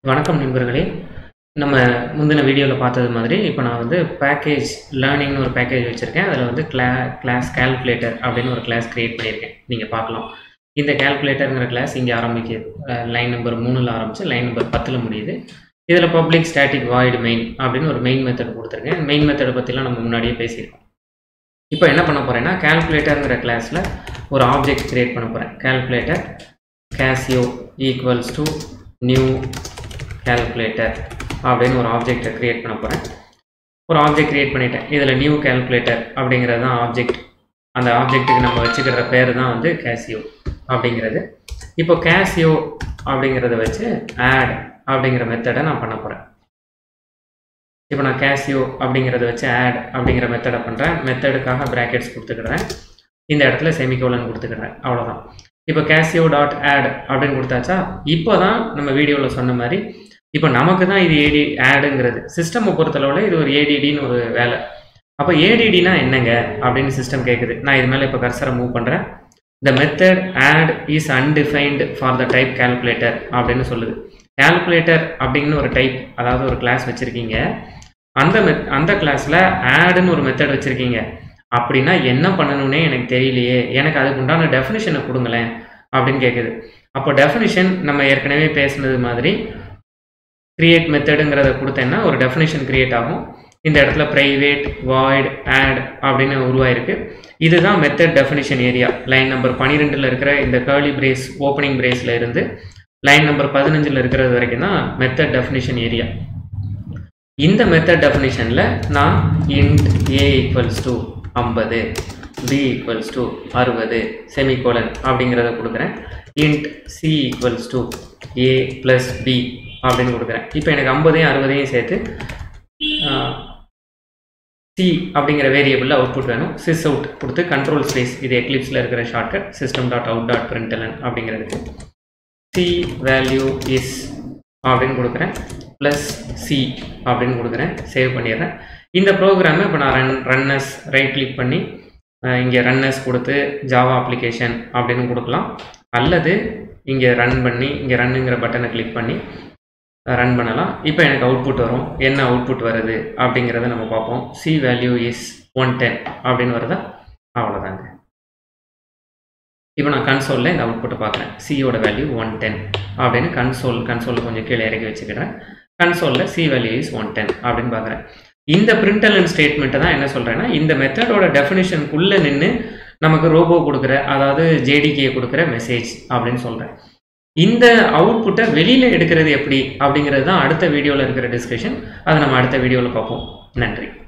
வணக்கம் நண்பர்களே நம்ம முந்தின வீடியோவில் பார்த்தது மாதிரி இப்போ நான் வந்து பேக்கேஜ் லேர்னிங்னு ஒரு பேக்கேஜ் வச்சுருக்கேன் அதில் வந்து கிளா கிளாஸ் கால்குலேட்டர் அப்படின்னு ஒரு கிளாஸ் க்ரியேட் பண்ணியிருக்கேன் நீங்கள் பார்க்கலாம் இந்த கால்குலேட்டருங்கிற கிளாஸ் இங்கே ஆரம்பிக்குது லைன் நம்பர் மூணில் ஆரம்பித்து லைன் நம்பர் பத்தில் முடியுது இதில் பப்ளிக் ஸ்டாட்டிக் வாய்டு மெயின் அப்படின்னு ஒரு மெயின் மெத்தட் கொடுத்துருக்கேன் மெயின் மெத்தடை பற்றிலாம் நம்ம முன்னாடியே பேசியிருக்கோம் இப்போ என்ன பண்ண போகிறேன்னா கால்குலேட்டருங்கிற கிளாஸில் ஒரு ஆப்ஜெக்ட் க்ரியேட் பண்ண போகிறேன் calculator Casio equals to new calculator அப்படின்னு ஒரு ஆப்ஜெக்டை க்ரியேட் பண்ண போகிறேன் ஒரு ஆப்ஜெக்ட் க்ரியேட் பண்ணிட்டேன் இதில் நியூ கால்குலேட்டர் அப்படிங்கிறது தான் ஆப்ஜெக்ட் அந்த ஆப்ஜெக்ட்டுக்கு நம்ம வச்சுக்கிற பேர் தான் வந்து கேசியோ அப்படிங்கிறது இப்போ கேசியோ அப்படிங்கிறத வச்சு ஆட் அப்படிங்கிற மெத்தடை நான் பண்ண போகிறேன் இப்போ நான் கேசியோ அப்படிங்கிறத வச்சு ஆட் அப்படிங்கிற மெத்தடை பண்ணுறேன் மெத்தடுக்காக ப்ராக்கெட்ஸ் கொடுத்துக்கிறேன் இந்த இடத்துல செமிகோலன் கொடுத்துக்கிறேன் அவ்வளோதான் இப்போ கேசியோ டாட் ஆட் அப்படின்னு கொடுத்தாச்சா இப்போ தான் நம்ம வீடியோவில் சொன்ன மாதிரி இப்போ நமக்கு தான் இது ஏடி ஆடுங்கிறது சிஸ்டமை பொறுத்தளவில் இது ஒரு ஏடிடின்னு ஒரு வேலை அப்போ ஏடிடினா என்னங்க அப்படின்னு சிஸ்டம் கேட்குது நான் இது மேலே இப்போ கர்சரை மூவ் பண்ணுறேன் the method add is undefined for the type calculator அப்படின்னு சொல்லுது கால்குலேட்டர் அப்படின்னு ஒரு டைப் அதாவது ஒரு கிளாஸ் வச்சுருக்கீங்க அந்த மெத் அந்த கிளாஸில் ஆடுன்னு ஒரு மெத்தட் வச்சுருக்கீங்க அப்படின்னா என்ன பண்ணணும்னே எனக்கு தெரியலையே எனக்கு அதுக்கு உண்டான டெஃபினிஷனை கொடுங்களேன் அப்படின்னு கேட்குது அப்போ டெஃபினிஷன் நம்ம ஏற்கனவே பேசுனது மாதிரி கிரியேட் மெத்தடுங்கிறத கொடுத்தேன்னா ஒரு டெஃபினிஷன் கிரியேட் ஆகும் இந்த இடத்துல ப்ரைவேட் வாய்ட் ஆட் அப்படின்னு உருவாயிருக்கு இதுதான் method definition area line number பன்னிரெண்டில் இருக்கிற இந்த கேர்லி பிரேஸ் ஓப்பனிங் பிரேஸில் இருந்து லைன் நம்பர் பதினஞ்சில் இருக்கிறது வரைக்கும் தான் மெத்தட் டெஃபினிஷன் ஏரியா இந்த மெத்தட் டெஃபினிஷனில் நான் இன்ட் ஏ ஈக்குவல்ஸ் டு ஐம்பது பி ஈக்குவல்ஸ் டு அறுபது செமிகோலன் அப்படிங்கிறத கொடுக்குறேன் int C equals to A plus B அப்படின்னு கொடுக்குறேன் இப்போ எனக்கு ஐம்பதையும் அறுபதையும் சேர்த்து சி அப்படிங்கிற வேரியபிளில் அவுட்புட் வேணும் சிஸ் அவுட் கொடுத்து கண்ட்ரோல் ஸ்பேஸ் இது எக்லிப்ஸில் இருக்கிற shortcut system dot out dot println அப்படிங்கிறதுக்கு சி வேல்யூ இஸ் அப்படின்னு கொடுக்குறேன் ப்ளஸ் சி அப்படின்னு கொடுக்குறேன் சேவ் பண்ணிடுறேன் இந்த ப்ரோக்ராமை இப்போ நான் ரன் ரன்னஸ் ரைட் கிளிக் பண்ணி இங்கே ரன்னஸ் கொடுத்து ஜாவா அப்ளிகேஷன் அப்படின்னு கொடுக்கலாம் அல்லது இங்கே ரன் பண்ணி இங்கே ரன்னுங்கிற பட்டனை கிளிக் பண்ணி ரன் பண்ணலாம் இப்போ எனக்கு அவுட்புட் வரும் என்ன அவுட்புட் வருது அப்படிங்கிறத நம்ம பார்ப்போம் C value is one ten அப்படின்னு வருதா அவ்வளோதாங்க இப்போ நான் கன்சோலில் இந்த அவுட்புட்டை பார்க்குறேன் சியோட வேல்யூ ஒன் டென் அப்படின்னு கன்சோல் கன்சோலில் கொஞ்சம் கீழே இறக்கி வச்சுக்கிறேன் கன்சோலில் C value is one ten அப்படின்னு பார்க்குறேன் இந்த பிரிண்டலன் ஸ்டேட்மெண்ட்டை தான் என்ன சொல்கிறேன்னா இந்த மெத்தடோட டெஃபினிஷனுக்குள்ளே நின்று நமக்கு ரோபோ கொடுக்குற அதாவது ஜேடிகே கொடுக்குற மெசேஜ் அப்படின்னு சொல்கிறேன் இந்த அவுட்புட்டை வெளியில் எடுக்கிறது எப்படி அப்படிங்கிறது தான் அடுத்த வீடியோவில் இருக்கிற டிஸ்கஷன் அதை நம்ம அடுத்த வீடியோவில் பார்ப்போம் நன்றி